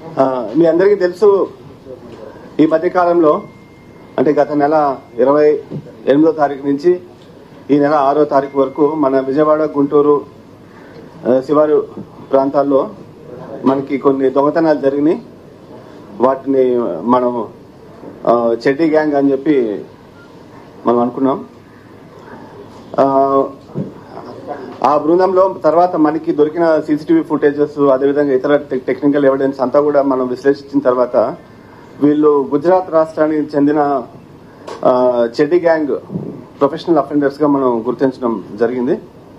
ఆ, మీ అందరికీ తెలుసు ఈ మధ్య కాలంలో అంటే గత నెల ఇరవై ఎనిమిదో తారీఖు నుంచి ఈ నెల ఆరో తారీఖు వరకు మన విజయవాడ గుంటూరు ఆ, శివారు ప్రాంతాల్లో మనకి కొన్ని దొంగతనాలు జరిగినాయి వాటిని మనం ఆ, చెడ్డీ గ్యాంగ్ అని చెప్పి మనం అనుకున్నాం ఆ, ఆ బృందంలో తర్వాత మనకి దొరికిన సీసీటీవీ ఫుటేజెస్ అదేవిధంగా ఇతర టెక్- టెక్నికల్ ఎవిడెన్స్ అంతా కూడా మనం విశ్లేషించిన తర్వాత వీళ్ళు గుజరాత్ రాష్ట్రానికి చెందిన ఆ, చెడ్డి గ్యాంగ్ ప్రొఫెషనల్ అఫెండర్స్ గా మనం గుర్తించడం జరిగింది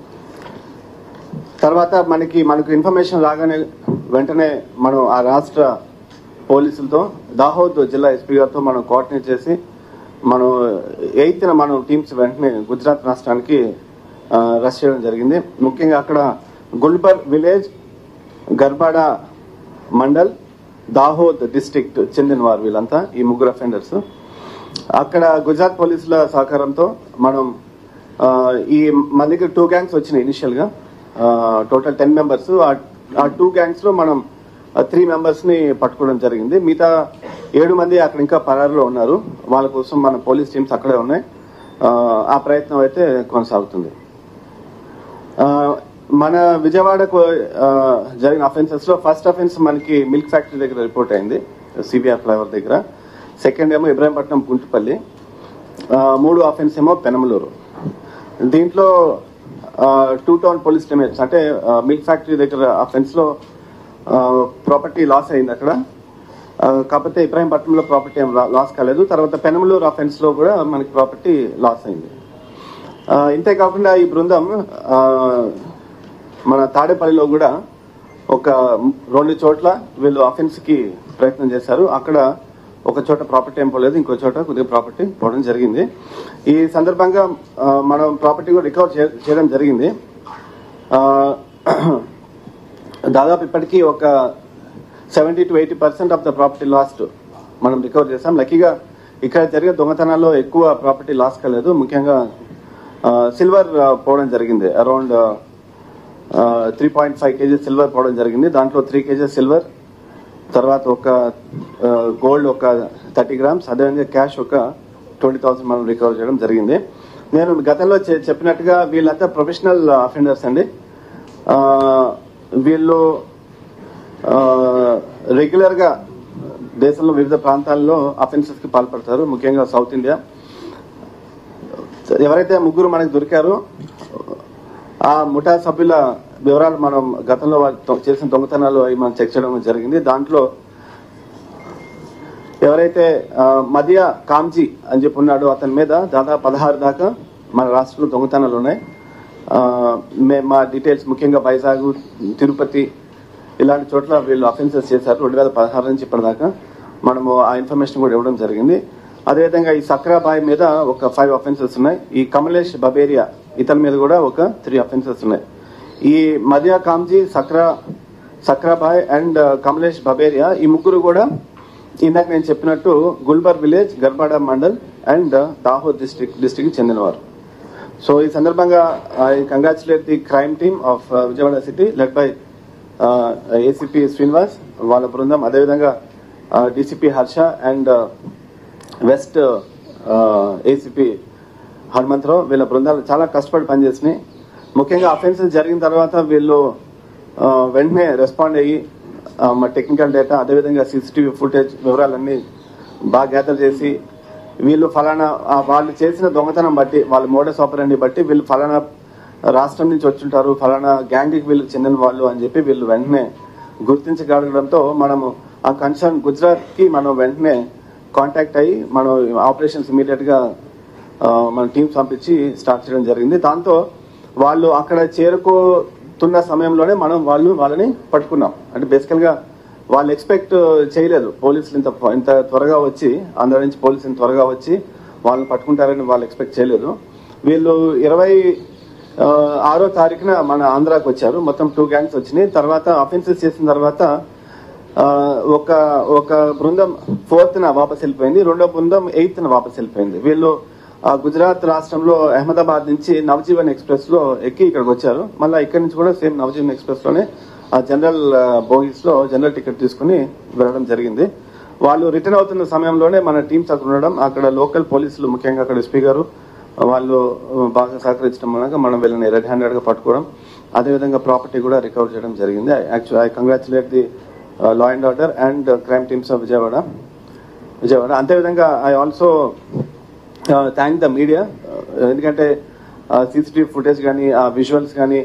తర్వాత మనకి మనకు ఇన్ఫర్మేషన్ రాగానే వెంటనే మనం ఆ రాష్ట్ర పోలీసులతో దాహోద్ జిల్లా ఎస్పీ గారితో మనం కోఆర్డినేట్ చేసి మనం ఎయిత్ మనం టీమ్స్ వెంటనే గుజరాత్ రాష్ట్రానికి ఆ, రష్ చేయడం జరిగింది ముఖ్యంగా అక్కడ గుల్బర్ విలేజ్ గర్బాడ మండల్ దాహోద్ డిస్ట్రిక్ట్ చెందిన వారు వీళ్ళంతా ఈ ముగ్గురు అఫెండర్స్ అక్కడ గుజరాత్ పోలీసుల సహకారంతో మనం ఆ, ఈ మన దగ్గర టూ గ్యాంగ్స్ వచ్చినాయి ఇనిషియల్ గా టోటల్ టెన్ మెంబర్స్ ఆ టూ గ్యాంగ్స్ లో మనం త్రీ మెంబర్స్ ని పట్టుకోవడం జరిగింది మిగతా ఏడు మంది అక్కడ ఇంకా పరారులో ఉన్నారు వాళ్ళ కోసం మన పోలీస్ టీమ్స్ అక్కడే ఉన్నాయి ఆ, ఆ ప్రయత్నం అయితే కొనసాగుతుంది ఆ, మన విజయవాడకు ఆ, జరిగిన అఫెన్సెస్ లో ఫస్ట్ అఫెన్స్ మనకి మిల్క్ ఫ్యాక్టరీ దగ్గర రిపోర్ట్ అయింది సిబిఆర్ ఫ్లైఓవర్ దగ్గర సెకండ్ ఏమో ఇబ్రాహీంపట్నం గుంటుపల్లి ఆ, మూడు అఫెన్స్ ఏమో పెనమలూరు దీంట్లో టూ టౌన్ పోలీస్ లిమిట్స్ అంటే ఆ, మిల్క్ ఫ్యాక్టరీ దగ్గర అఫెన్స్ లో ప్రాపర్టీ లాస్ అయింది అక్కడ ఆ, కాకపోతే ఇబ్రాహీంపట్నంలో ప్రాపర్టీ ఏం లాస్ కాలేదు తర్వాత పెనమలూరు అఫెన్స్ లో కూడా మనకి ప్రాపర్టీ లాస్ అయింది ఆ, ఇంతే కాకుండా ఈ బృందం ఆ, మన తాడేపల్లిలో కూడా ఒక రెండు చోట్ల వీళ్ళు అఫెన్స్ కి ప్రయత్నం చేశారు అక్కడ ఒక చోట ప్రాపర్టీ ఏం పోలేదు ఇంకో చోట కొద్దిగా ప్రాపర్టీ పోవడం జరిగింది ఈ సందర్భంగా ఆ, మనం ప్రాపర్టీ కూడా రికవర్ చే- చేయడం జరిగింది ఆ, దాదాపు ఇప్పటికీ ఒక seventy to eighty percent of the property lost మనం రికవర్ చేసాం లక్కీగా ఇక్కడ జరిగే దొంగతనాల్లో ఎక్కువ ప్రాపర్టీ లాస్ కాలేదు ముఖ్యంగా సిల్వర్ పోవడం జరిగింది around three point five kgs silver పోవడం జరిగింది దాంట్లో త్రీ కేజీస్ సిల్వర్ తర్వాత ఒక గోల్డ్ ఒక థర్టీ గ్రామ్స్ అదేవిధంగా క్యాష్ ఒక ట్వంటీ థౌసండ్ మనం రికవర్ చేయడం జరిగింది నేను గతంలో చె- చెప్పినట్టుగా వీళ్ళంతా ప్రొఫెషనల్ అఫెండర్స్ అండి ఆ, వీళ్ళు రెగ్యులర్ గా దేశంలో వివిధ ప్రాంతాల్లో అఫెన్సెస్ కి పాల్పడతారు ముఖ్యంగా సౌత్ ఇండియా ఎవరైతే ముగ్గురు మనకు దొరికారో ఆ ముఠా సభ్యుల వివరాలు మనం గతంలో వాళ్ళు తొ- చేసిన దొంగతనాలు అవి మనం చెక్ చేయడం జరిగింది దాంట్లో ఎవరైతే ఆ, మధ్య కామ్జీ అని చెప్పి ఉన్నాడో అతని మీద దాదాపు పదహారు దాకా మన రాష్ట్రంలో దొంగతనాలు ఉన్నాయి ఆ, మే- మా డీటెయిల్స్ ముఖ్యంగా వైజాగ్ తిరుపతి ఇలాంటి చోట్ల వీళ్ళు అఫెన్సెస్ చేశారు రెండు వేల పదహారు నుంచి ఇప్పటిదాకా మనము ఆ ఇన్ఫర్మేషన్ కూడా ఇవ్వడం జరిగింది అదేవిధంగా ఈ సక్రాబాయ్ మీద ఒక ఫైవ్ అఫెన్సెస్ ఉన్నాయి ఈ కమలేష్ బబేరియా ఇతని మీద కూడా ఒక త్రీ అఫెన్సెస్ ఉన్నాయి ఈ మధ్య కామ్జీ సక్రా సక్రాబాయ్ అండ్ కమలేష్ బబేరియా ఈ ముగ్గురు కూడా ఇందాక నేను చెప్పినట్టు Gulbar village Garbada mandal and Dahod district district చెందినవారు సో ఈ సందర్భంగా I congratulate the crime team of Vijayawada city led by ACP Srinivas వాళ్ళ బృందం అదేవిధంగా DCP Harsha and west ACP Hanumantharao వీళ్ళ బృందాలు చాలా కష్టపడి పనిచేసినాయి ముఖ్యంగా అఫెన్సెస్ జరిగిన తర్వాత వీళ్ళు ఆ, వెంటనే రెస్పాండ్ అయ్యి ఆ, మా టెక్నికల్ డేటా అదేవిధంగా సీసీటీవీ ఫుటేజ్ వివరాలన్నీ బాగా గ్యాదర్ చేసి వీళ్ళు ఫలానా ఆ, వాళ్ళు చేసిన దొంగతనం బట్టి వాళ్ళ మోడస్ ఆపరాన్ని బట్టి వీళ్ళు ఫలానా రాష్ట్రం నుంచి వచ్చుంటారు ఫలానా గ్యాంగ్కి వీళ్ళు చెందిన వాళ్ళు అని చెప్పి వీళ్ళు వెంటనే గుర్తించగలగడంతో మనము ఆ కన్సర్న్ గుజరాత్ కి మనం వెంటనే కాంటాక్ట్ అయ్యి మనం ఆపరేషన్స్ ఇమీడియట్ గా ఆ, మన టీమ్స్ పంపించి స్టార్ట్ చేయడం జరిగింది దాంతో వాళ్ళు అక్కడ చేరుకోతున్న సమయంలోనే మనం వాళ్ళు వాళ్ళని పట్టుకున్నాం అంటే బేసికల్ గా వాళ్ళు ఎక్స్పెక్ట్ చేయలేదు పోలీసులు ఇంత ఇంత త్వరగా వచ్చి ఆంధ్ర నుంచి పోలీసులు ఇంత త్వరగా వచ్చి వాళ్ళని పట్టుకుంటారని వాళ్ళు ఎక్స్పెక్ట్ చేయలేదు వీళ్ళు ఇరవై ఆ, ఆరో తారీఖున మన ఆంధ్రాకి వచ్చారు మొత్తం టూ గ్యాంగ్స్ వచ్చినాయి తర్వాత అఫెన్సెస్ చేసిన తర్వాత ఆ, ఒక ఒక బృందం ఫోర్త్ న వాపస్ వెళ్ళిపోయింది రెండో బృందం ఎయిత్ న వాపస్ వెళ్ళిపోయింది వీళ్ళు ఆ, గుజరాత్ రాష్ట్రంలో అహ్మదాబాద్ నుంచి నవజీవన్ ఎక్స్ప్రెస్ లో ఎక్కి ఇక్కడికి వచ్చారు మళ్ళీ ఇక్కడి నుంచి కూడా సేమ్ నవజీవన్ ఎక్స్ప్రెస్ లోనే ఆ జనరల్ బోగీస్ లో జనరల్ టికెట్ తీసుకుని వెళ్ళడం జరిగింది వాళ్ళు రిటర్న్ అవుతున్న సమయంలోనే మన టీమ్స్ అక్కడ ఉండడం అక్కడ లోకల్ పోలీసులు ముఖ్యంగా అక్కడ ఎస్పీ గారు వాళ్ళు బాగా సహకరించడం మూలంగా మనం వీళ్ళని రెడ్ హ్యాండెడ్ గా పట్టుకోవడం అదేవిధంగా ప్రాపర్టీ కూడా రికవర్ చేయడం జరిగింది actual I congratulate the law and order and crime teams of Vijayawada Vijayawada అంతేవిధంగా I also thank the media ఎందుకంటే సీసీటీవీ ఫుటేజ్ కానీ ఆ విజువల్స్ కానీ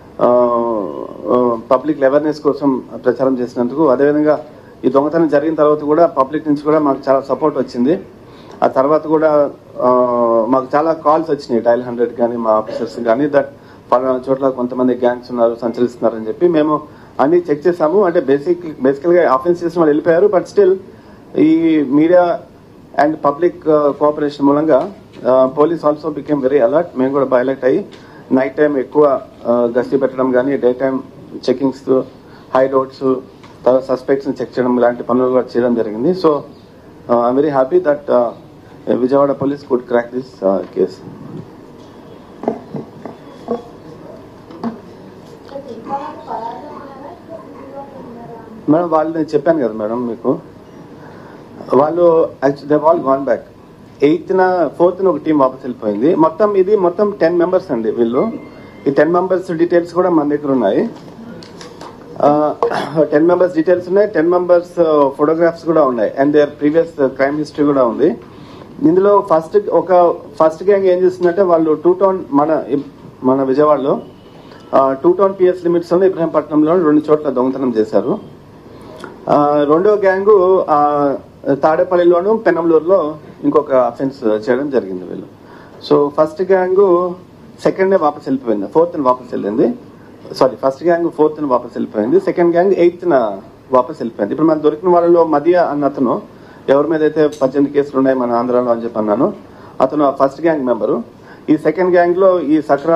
పబ్లిక్ అవేర్నెస్ కోసం ప్రచారం చేసినందుకు అదేవిధంగా ఈ దొంగతనం జరిగిన తర్వాత కూడా పబ్లిక్ నుంచి కూడా మాకు చాలా సపోర్ట్ వచ్చింది ఆ తర్వాత కూడా ఆ, మాకు చాలా కాల్స్ వచ్చినాయి డైల్ హండ్రెడ్ కానీ మా ఆఫీసర్స్ కానీ దట్ పలానా చోట్ల కొంతమంది గ్యాంగ్స్ ఉన్నారు సంచరిస్తున్నారని చెప్పి మేము అన్ని చెక్ చేసాము అంటే బేసిక్ బేసికల్ గా ఆఫెన్స్ చేసిన వాళ్ళు వెళ్ళిపోయారు బట్ స్టిల్ ఈ మీడియా అండ్ పబ్లిక్ కోఆపరేషన్ మూలంగా police also became very alert మేము కూడా బయలెక్ట్ అయ్యి నైట్ టైం ఎక్కువ ఆ, గస్తీ పెట్టడం కానీ day time checkings hideouts తర్వాత సస్పెక్ట్స్ చెక్ చేయడం ఇలాంటి పనులు కూడా చేయడం జరిగింది so I'm very happy that Vijayawada police could crack this case madam వాళ్ళు నేను చెప్పాను కదా మేడం మీకు వాళ్ళు they all gone back eighth న ఫోర్త్ ఒక టీం వాపస్ వెళ్ళిపోయింది మొత్తం ఇది మొత్తం టెన్ మెంబర్స్ అండి వీళ్ళు ఈ టెన్ మెంబర్స్ డీటెయిల్స్ కూడా మన దగ్గర ఉన్నాయి టెన్ మెంబర్స్ డీటెయిల్స్ ఉన్నాయి టెన్ మెంబర్స్ ఫోటోగ్రాఫ్స్ కూడా ఉన్నాయి and their previous crime history కూడా ఉంది ఇందులో ఫస్ట్ ఒక ఫస్ట్ గ్యాంగ్ ఏం చేస్తుందంటే వాళ్ళు టూ టౌన్ మన మన విజయవాడలో టూ టౌన్ పిఎస్ లిమిట్స్ లో ఇబ్రహీంపట్నంలో రెండు చోట్ల దొంగతనం చేశారు ఆ, రెండో గ్యాంగు ఆ, తాడేపల్లిలోను పెనంలూరులో ఇంకొక అఫెన్స్ చేయడం జరిగింది వీళ్ళు so first gang second day వాపస్ వెళ్ళిపోయింది ఫోర్త్ వాపస్ వెళ్ళింది సారీ ఫస్ట్ గ్యాంగ్ ఫోర్త్ వాపస్ వెళ్ళిపోయింది సెకండ్ గ్యాంగ్ ఎయిత్ వాపస్ వెళ్ళిపోయింది ఇప్పుడు మనకు దొరికిన వాళ్ళలో మధ్య అన్న అతను ఎవరి మీద అయితే పద్దెనిమిది కేసులు ఉన్నాయి మన ఆంధ్రాలో అని చెప్పి అన్నాను అతను ఫస్ట్ గ్యాంగ్ మెంబరు ఈ సెకండ్ గ్యాంగ్ లో ఈ సక్రా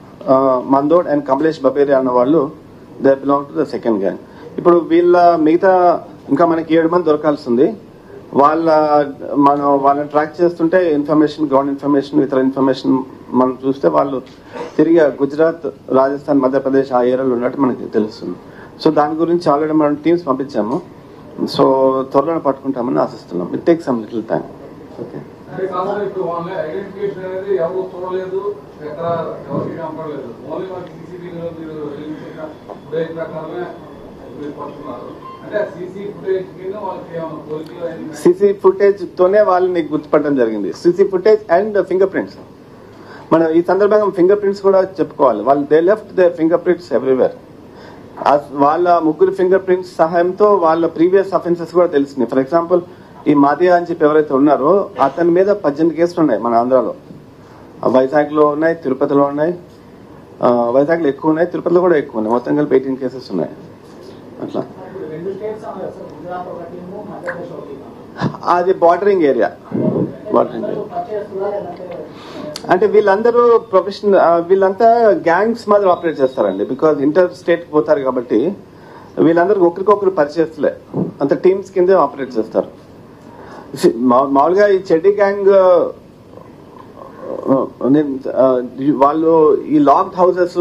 మందోడ్ అండ్ కమలేష్ బబేరి అన్న వాళ్ళు they belong to the second gang ఇప్పుడు వీళ్ళ మిగతా ఇంకా మనకి ఏడు మంది దొరకాల్సింది వాళ్ళ మనం వాళ్ళని ట్రాక్ చేస్తుంటే ఇన్ఫర్మేషన్ గ్రౌండ్ ఇన్ఫర్మేషన్ ఇతర ఇన్ఫర్మేషన్ మనం చూస్తే వాళ్ళు తిరిగి గుజరాత్ రాజస్థాన్ మధ్యప్రదేశ్ ఆ ఏరియాలో ఉన్నట్టు మనకి తెలుస్తుంది సో దాని గురించి ఆల్రెడీ మనం టీమ్స్ పంపించాము సో త్వరలో పట్టుకుంటామని ఆశిస్తున్నాం it take some little time okay అంటే కాదు ఇప్పుడు వాళ్ళని ఐడెంటిఫికేషన్ అనేది ఎవరు చూడలేదు ఎక్కడ ఎవరికి కనపడలేదు ఓన్లీ మనకి సీసీటీవీలో మీరు వెలిగించిన ఫుటేజ్ ప్రకారమే మీరు పడుతున్నారు అంటే సీసీ ఫుటేజ్ కింద వాళ్ళకి ఏమైనా పోలీసులు అయినా సీసీ ఫుటేజ్ తోనే వాళ్ళని గుర్తుపట్టడం జరిగింది CC footage and fingerprints మన ఈ సందర్భంగా ఫింగర్ ప్రింట్స్ కూడా చెప్పుకోవాలి వాళ్ళు they left they fingerprints everywhere వాళ్ళ ముగ్గురు ఫింగర్ ప్రింట్స్ సహాయంతో వాళ్ళ ప్రీవియస్ అఫెన్సెస్ కూడా తెలిసింది ఫర్ ఎగ్జాంపుల్ ఈ మాదియా అని చెప్పి ఎవరైతే ఉన్నారో అతని మీద పద్దెనిమిది కేసులు ఉన్నాయి మన ఆంధ్రాలో వైజాగ్ లో ఉన్నాయి తిరుపతిలో ఉన్నాయి ఆ, వైజాగ్ లో ఎక్కువ ఉన్నాయి తిరుపతిలో కూడా ఎక్కువ ఉన్నాయి మొత్తం కలిపి ఎయిటీన్ కేసెస్ ఉన్నాయి అట్లా ఇప్పుడు రెండు స్టేట్స్ అన్నారు సార్ గుజరాత్ ఒక టీము మధ్యప్రదేశ్ ఒక టీము అది బార్డరింగ్ ఏరియా బార్డరింగ్ ఏరియా పనిచేస్తుందా లేదంటే అంటే వీళ్ళందరూ ప్రొఫెషనల్ వీళ్ళంతా గ్యాంగ్స్ మాదిరి ఆపరేట్ చేస్తారండి బికాజ్ ఇంటర్ స్టేట్ పోతారు కాబట్టి వీళ్ళందరూ ఒకరికొకరు పరిచయస్తులే అంత టీమ్స్ కిందే ఆపరేట్ చేస్తారు See, మా- మామూలుగా ఈ చెడ్డి గ్యాంగ్ వాళ్ళు ఈ లాక్డ్ హౌసెస్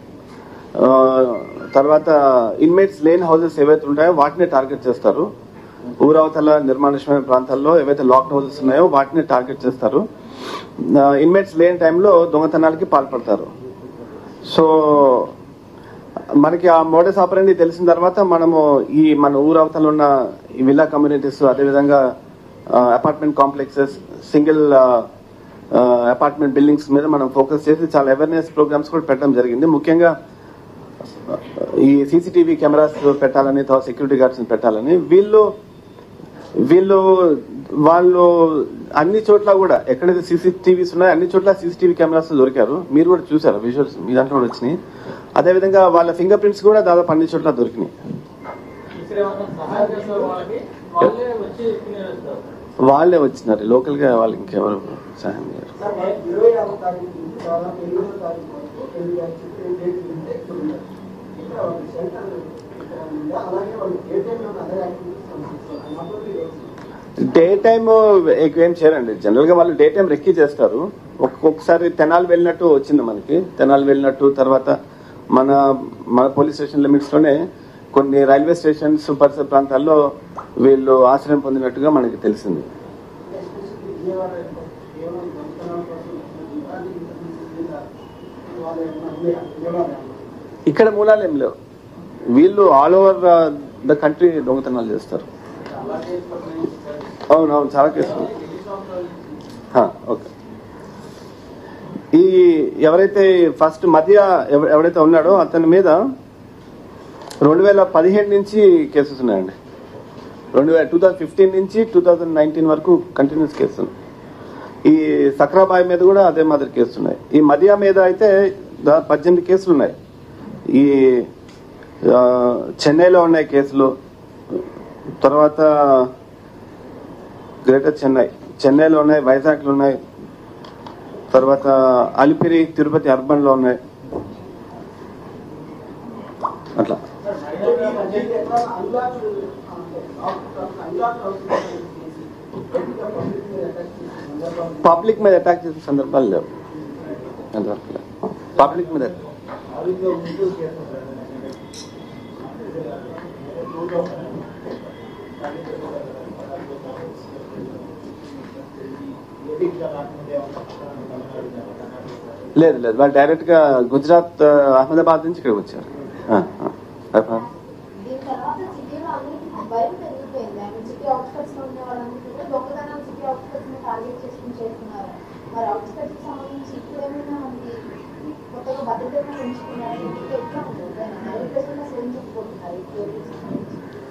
తర్వాత ఇన్మేట్స్ లేని హౌసెస్ ఏవైతే ఉంటాయో వాటిని టార్గెట్ చేస్తారు ఊరవతల నిర్మానుష్యమైన ప్రాంతాల్లో ఏవైతే లాక్డ్ హౌసెస్ ఉన్నాయో వాటిని టార్గెట్ చేస్తారు ఇన్మేట్స్ లేని టైంలో దొంగతనాలకి పాల్పడతారు సో మనకి ఆ మోడస్ ఆపరేండి తెలిసిన తర్వాత మనము ఈ మన ఊరవతల ఉన్న ఈ విల్లా కమ్యూనిటీస్ అదేవిధంగా apartment complexes single apartment buildings మీద మనం ఫోకస్ చేసి చాలా అవేర్నెస్ ప్రోగ్రామ్స్ కూడా పెట్టడం జరిగింది ముఖ్యంగా ఈ సీసీటీవీ కెమెరాస్ పెట్టాలని తర్వాత సెక్యూరిటీ గార్డ్స్ పెట్టాలని వీళ్ళు వీళ్ళు వాళ్ళు అన్ని చోట్ల కూడా ఎక్కడైతే సీసీటీవీస్ ఉన్నాయో అన్ని చోట్ల సీసీటీవీ కెమెరాస్ దొరికారు మీరు కూడా చూసారు విజువల్స్ మీ దాంట్లో కూడా వచ్చినాయి అదేవిధంగా వాళ్ళ ఫింగర్ ప్రింట్స్ కూడా దాదాపు అన్ని చోట్ల దొరికినాయి ఇక్కడ ఏమన్నా సహాయం చేస్తారు వాళ్ళకి వాళ్ళే వచ్చి తినేస్తారు వాళ్ళే వచ్చినారు లోకల్ గా వాళ్ళు ఇంకెవరు సహాయం చేయరు సార్ ఇరవై ఆరో తారీఖు నుంచి దాదాపు ఎనిమిదో తారీఖు వరకు ఎనిమిది అని చెప్పి డేట్ ఉంది ఇక్కడ ఇక్కడ వాళ్ళకి షెల్టర్ ఇక్కడ ఉందా అలాగే వాళ్ళు ఏ టైంలో అదర్ యాక్టివిటీస్ కనిపిస్తారు డే టైమ్ ఎక్కువేం చేయరండి జనరల్ గా వాళ్ళు డే టైం రెక్కి చేస్తారు ఒక్కొక్కసారి తెనాలి వెళ్ళినట్టు వచ్చింది మనకి తెనాలి వెళ్ళినట్టు తర్వాత మన మన పోలీస్ స్టేషన్ లిమిట్స్ లోనే కొన్ని రైల్వే స్టేషన్స్ పరిసర ప్రాంతాల్లో వీళ్ళు ఆశ్రయం పొందినట్టుగా మనకి తెలిసింది ఎస్పెషల్లీ విజయవాడ కేవలం దొంగతనాల కోసం అది వాళ్ళ ఉన్నాయా విజయవాడ ఇక్కడ మూలాలు ఏం లేవు వీళ్ళు ఆల్ ఓవర్ ద కంట్రీ దొంగతనాలు చేస్తారు అలాగే అవును అవును చాలా కేసులు హా, ఓకే ఈ ఎవరైతే ఫస్ట్ మధ్య ఎవ- ఎవరైతే ఉన్నాడో అతని మీద రెండు వేల పదిహేడు నుంచి కేసెస్ ఉన్నాయండి రెండు వేల టూ థౌజండ్ ఫిఫ్టీన్ నుంచి టూ థౌజండ్ నైన్టీన్ వరకు కంటిన్యూస్ కేసు ఉంది ఈ సక్రాబాయ్ మీద కూడా అదే మాదిరి కేసులు ఉన్నాయి ఈ మదియా మీద అయితే దా- పద్దెనిమిది కేసులు ఉన్నాయి ఈ ఆ, చెన్నైలో ఉన్నాయి కేసులు తర్వాత గ్రేటర్ చెన్నై చెన్నైలో ఉన్నాయి వైజాగ్లో ఉన్నాయి తర్వాత అలిపిరి తిరుపతి అర్బన్ లో ఉన్నాయి అట్లా పబ్లిక్ మీద అటాక్ చేసిన సందర్భాలు లేవు ఎంతవరకు లేవు పబ్లిక్ మీద లేదు లేదు వాళ్ళు డైరెక్ట్ గా గుజరాత్ ఆ, అహ్మదాబాద్ నుంచి ఇక్కడికి వచ్చారు ఆ, ఆ. అర్థం? దీని తర్వాత సిటీలో అందరికీ భయం పెరిగిపోయింది ఐ మీన్ సిటీ అవుట్స్కట్స్ లో ఉన్న వాళ్ళందరికీ కూడా దొంగతనాలు సిటీ అవుట్స్కట్స్ ని టార్గెట్ చేసుకుని చేస్తున్నారు మరి అవుట్స్కట్స్ కి సంబంధించి ఇప్పుడు ఏమైనా మనకి కొత్తగా భద్రతను పెంచుకున్నారు ఇంటికి ఎట్లా ఉంటుంది నలభై పర్సెంట్ అసలు ఏం చెప్పుకుంటున్నారు ఈ కేసుకి సంబంధించి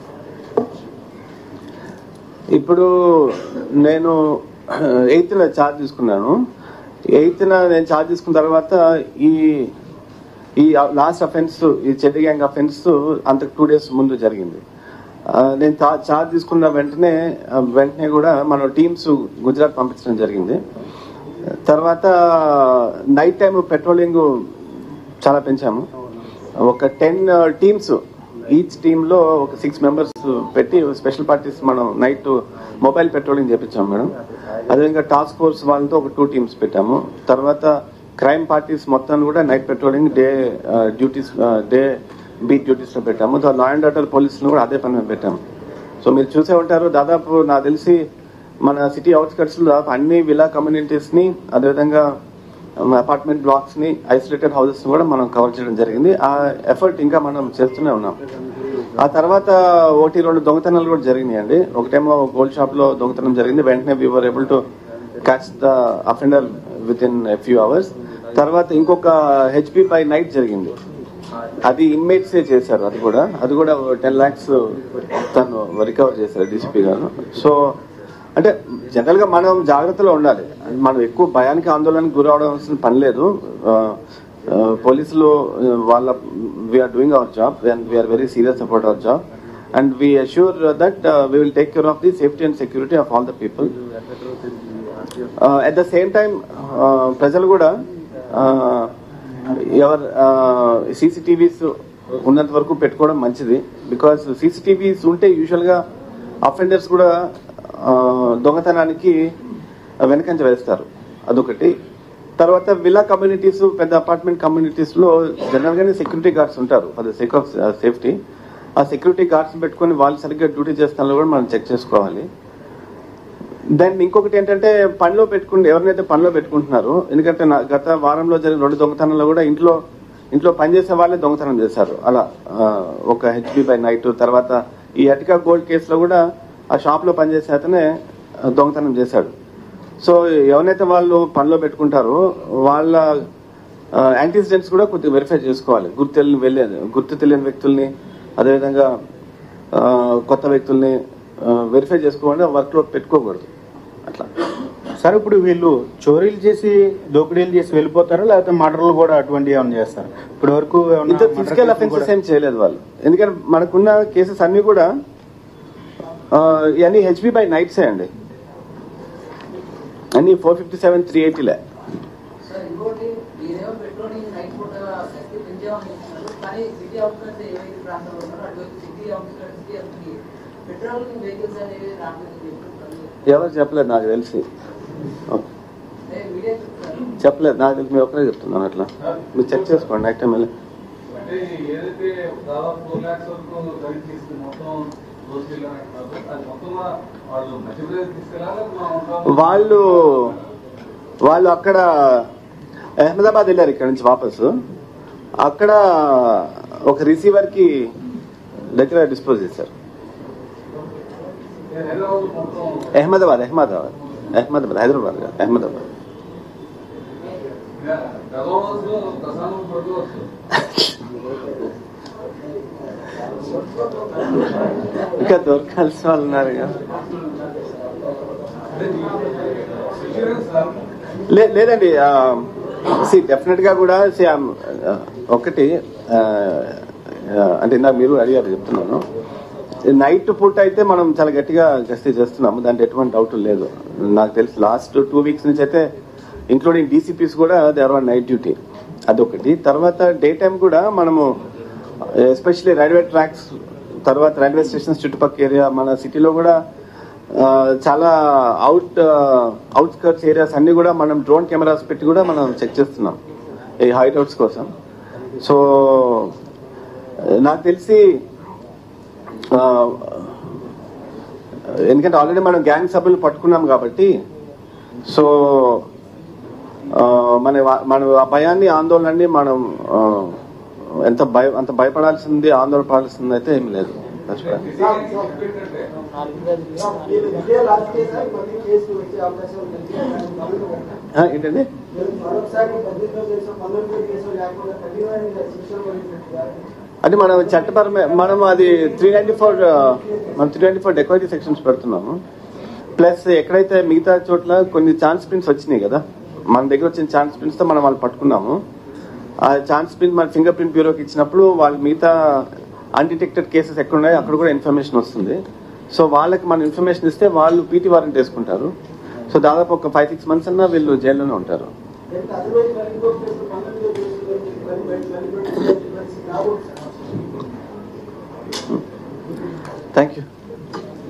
ఇప్పుడు నేను ఎయిత్ ఛార్జ్ తీసుకున్నాను ఎయిత్ నేను ఛార్జ్ తీసుకున్న తర్వాత ఈ ఈ లాస్ట్ అఫెన్స్ ఈ చెడ్డ గ్యాంగ్ అఫెన్స్ అంత టూ డేస్ ముందు జరిగింది ఆ, నేను చా- ఛార్జ్ తీసుకున్న వెంటనే ఆ, వెంటనే కూడా మన టీమ్స్ గుజరాత్ పంపించడం జరిగింది తర్వాత నైట్ టైం పెట్రోలింగ్ చాలా పెంచాము ఒక టెన్ టీమ్స్ ఈచ్ టీమ్ లో ఒక సిక్స్ మెంబర్స్ పెట్టి స్పెషల్ పార్టీస్ మనం నైట్ మొబైల్ పెట్రోలింగ్ చేపించాము మేడం అదేవిధంగా టాస్క్ ఫోర్స్ వాళ్ళతో ఒక టూ టీమ్స్ పెట్టాము తర్వాత క్రైమ్ పార్టీస్ మొత్తాన్ని కూడా night patrolling day duties day beat duties లో పెట్టాము లా అండ్ ఆర్డర్ పోలీసులు కూడా అదే పని మీద పెట్టాము సో మీరు చూసే ఉంటారు దాదాపు నాకు తెలిసి మన సిటీ అవుట్స్కట్స్ లో దాదాపు అన్ని విలా కమ్యూనిటీస్ ని అదేవిధంగా అపార్ట్మెంట్ బ్లాక్స్ ని ఐసోలేటెడ్ హౌసెస్ కూడా మనం కవర్ చేయడం జరిగింది ఆ ఎఫర్ట్ ఇంకా మనం చేస్తూనే ఉన్నాం ఆ తర్వాత ఒకటి రెండు దొంగతనాలు కూడా జరిగినాయండి ఒకటేమో గోల్డ్ షాప్ లో దొంగతనం జరిగింది వెంటనే we're able to catch the offender within few hours తర్వాత ఇంకొక హెచ్పి బై నైట్ జరిగింది అది ఇన్మేట్స్ చేశారు అది కూడా అది కూడా టెన్ లాక్స్ తను రికవర్ చేశారు డీసీపీ గారు సో అంటే జనరల్ గా మనం జాగ్రత్తలో ఉండాలి మనం ఎక్కువ భయానికి ఆందోళనకి గురవడాల్సిన పని లేదు ఆ, ఆ, పోలీసులు ఆ, వాళ్ళ we're doing our job and we're very serious about our job and we assure that we will take care of the safety and security of all the people at the same time ప్రజలు కూడా uh, ఎవరు CCTVs ఉన్నంత వరకు పెట్టుకోవడం మంచిది because CCTVs ఉంటే usual గా offenders కూడా uh, దొంగతనానికి వెనకంజ వేస్తారు అదొకటి తర్వాత విలా కమ్యూనిటీస్ పెద్ద అపార్ట్మెంట్ కమ్యూనిటీస్ లో జనరల్ గానే సెక్యూరిటీ గార్డ్స్ ఉంటారు for the sake of safety ఆ సెక్యూరిటీ గార్డ్స్ పెట్టుకొని వాళ్ళు సరిగ్గా డ్యూటీ చేస్తానో కూడా మనం చెక్ చేసుకోవాలి దెన్ ఇంకొకటి ఏంటంటే పనిలో పెట్టుకుని ఎవరినైతే పనిలో పెట్టుకుంటున్నారో ఎందుకంటే నా గత వారంలో జరిగిన రెండు దొంగతనాల్లో కూడా ఇంట్లో ఇంట్లో పనిచేసే వాళ్ళే దొంగతనం చేశారు అలా ఆ, ఒక హెచ్బి బై నైట్ తర్వాత ఈ అటికా గోల్డ్ కేసులో కూడా ఆ షాప్ లో పనిచేసే అతనే ఆ, దొంగతనం చేశాడు సో ఎవరైతే వాళ్ళు పనిలో పెట్టుకుంటారో వాళ్ళ యాంటీసిడెంట్స్ కూడా కొద్దిగా వెరిఫై చేసుకోవాలి గుర్తు తెలియని వెళ్ళే గుర్తు తెలియని వ్యక్తుల్ని అదేవిధంగా ఆ, కొత్త వ్యక్తుల్ని వెరిఫై చేసుకోవాలి వర్క్ లో పెట్టుకోకూడదు అట్లా సార్ ఇప్పుడు వీళ్ళు చోరీలు చేసి దోపిడీలు చేసి వెళ్ళిపోతారా లేకపోతే మర్డర్లు కూడా అటువంటి ఏమైనా చేస్తారు ఇప్పటి వరకు ఏమన్నా ఇంత murder ఫిజికల్ cases అఫెన్సెస్ కూడా- ఏం చేయలేదు వాళ్ళు ఎందుకంటే మనకున్న కేసెస్ అన్ని కూడా ఆ, ఇవన్నీ హెచ్బి బై నైట్సే అండి అన్ని ఫోర్ ఫిఫ్టీ సెవెన్ త్రీ ఎయిటీలే సార్ ఇంకోటి మీరేమో పెట్రోలింగ్ నైట్ పూట శక్తి పెంచామని చెప్తున్నారు కానీ సిటీ అవుట్స్కట్స్ ఏవైతే ప్రాంతాలు ఉన్నారో అటువైపు సిటీ అవుట్స్కట్స్ కి అసలు పెట్రోలింగ్ వెహికల్స్ అనేవి రావట్లేదని చెప్పి ఎవరు చెప్పలేదు నాకు తెలిసి ఓకే. మీడియా చెప్తున్నారు చెప్పలేదు నాకు తెలిసి మీరు ఒక్కరే చెప్తున్నాను అట్లా మీరు చెక్ చేసుకోండి నైట్ టైం వెళ్ళి అంటే ఏదైతే దాదాపు ఫోర్ ల్యాక్స్ వరకు ఖరీదు తీసుకుని మొత్తం దోసుకెళ్ళారంటున్నారు అది మొత్తం వాళ్ళు మధ్యప్రదేశ్ తీసుకెళ్ళాలి వాళ్ళు వాళ్ళు అక్కడ అహ్మదాబాద్ వెళ్ళారు ఇక్కడ నుంచి వాపసు అక్కడ ఒక రిసీవర్ కి దగ్గర డిస్పోజ్ చేశారు హైదరాబాద్ మొత్తం అహ్మదాబాద్ అహ్మదాబాద్ అహ్మదాబాద్ హైదరాబాద్ కాదు, అహ్మదాబాద్ గతంలో దశానం పడుకోవచ్చు ఇంకా దొరకాల్సిన వాళ్ళు ఉన్నారు కదా. అంటే ఇన్సూరెన్స్ సార్ లే- లేదండి సి డెఫినెట్ గా కూడా see, um, uh, ఒకటి uh, uh, అంటే ఇందాక మీరు అడిగారు చెప్తున్నాను నైట్ పూట అయితే మనం చాలా గట్టిగా గస్తీ చేస్తున్నాము దాంట్లో ఎటువంటి డౌట్ లేదు నాకు తెలిసి లాస్ట్ టూ వీక్స్ నుంచి అయితే ఇంక్లూడింగ్ డీసీపీస్ కూడా they are on night duty అదొకటి తర్వాత డే టైం కూడా మనము ఎస్పెషల్లీ రైల్వే ట్రాక్స్ తర్వాత రైల్వే స్టేషన్స్ చుట్టుపక్కల ఏరియా మన సిటీలో కూడా ఆ, చాలా అవుట్ అవుట్స్కర్ట్స్ ఏరియాస్ అన్ని కూడా మనం డ్రోన్ కెమెరాస్ పెట్టి కూడా మనం చెక్ చేస్తున్నాం ఈ హైట్ అవుట్స్ కోసం సో నాకు తెలిసి ఆ, ఎందుకంటే ఆల్రెడీ మనం గ్యాంగ్ సభ్యులు పట్టుకున్నాం కాబట్టి సో ఆ, మన వా- మన ఆ భయాన్ని ఆందోళనని మనం ఆ, ఎంత భయ అంత భయపడాల్సింది ఆందోళన పడాల్సింది అయితే ఏమి లేదు That's right. ఏంటంటే మీరు ఇదే లాస్ట్ కేసు మళ్ళీ కేసు వచ్చే అవకాశం ఉంది ఆ, ఏంటండి మీరు మరొకసారి పద్దెనిమిదో కేసు పంతొమ్మిదో కేసు లేకుండా కఠినమైన శిక్షలు పడినట్టుగా అంటే మనం చట్టపరమైన మనం అది త్రీ నైన్టీ ఫోర్ మనం three ninety four dacoity sections పెడుతున్నాము ప్లస్ ఎక్కడైతే మిగతా చోట్ల కొన్ని ఛాన్స్ ప్రింట్స్ వచ్చినాయి కదా మన దగ్గర వచ్చిన ఛాన్స్ ప్రింట్స్ తో మనం వాళ్ళు పట్టుకున్నాము ఆ ఛాన్స్ ప్రింట్ మన ఫింగర్ ప్రింట్ బ్యూరోకి ఇచ్చినప్పుడు వాళ్ళు మిగతా అన్డిటెక్టెడ్ కేసెస్ ఎక్కడ ఉన్నాయో అక్కడ కూడా ఇన్ఫర్మేషన్ వస్తుంది సో వాళ్ళకి మనం ఇన్ఫర్మేషన్ ఇస్తే వాళ్ళు పీటీ వారెంట్ వేసుకుంటారు సో దాదాపు ఒక ఫైవ్ సిక్స్ మంత్స్ అన్నా వీళ్ళు జైల్లోనే ఉంటారు ఎంత అదర్వైజ్ మరి ఇంకో కేసు పంతొమ్మిదో కేసు మరి మరి మరి మరి రాబోతుంది థ్యాంక్ యూ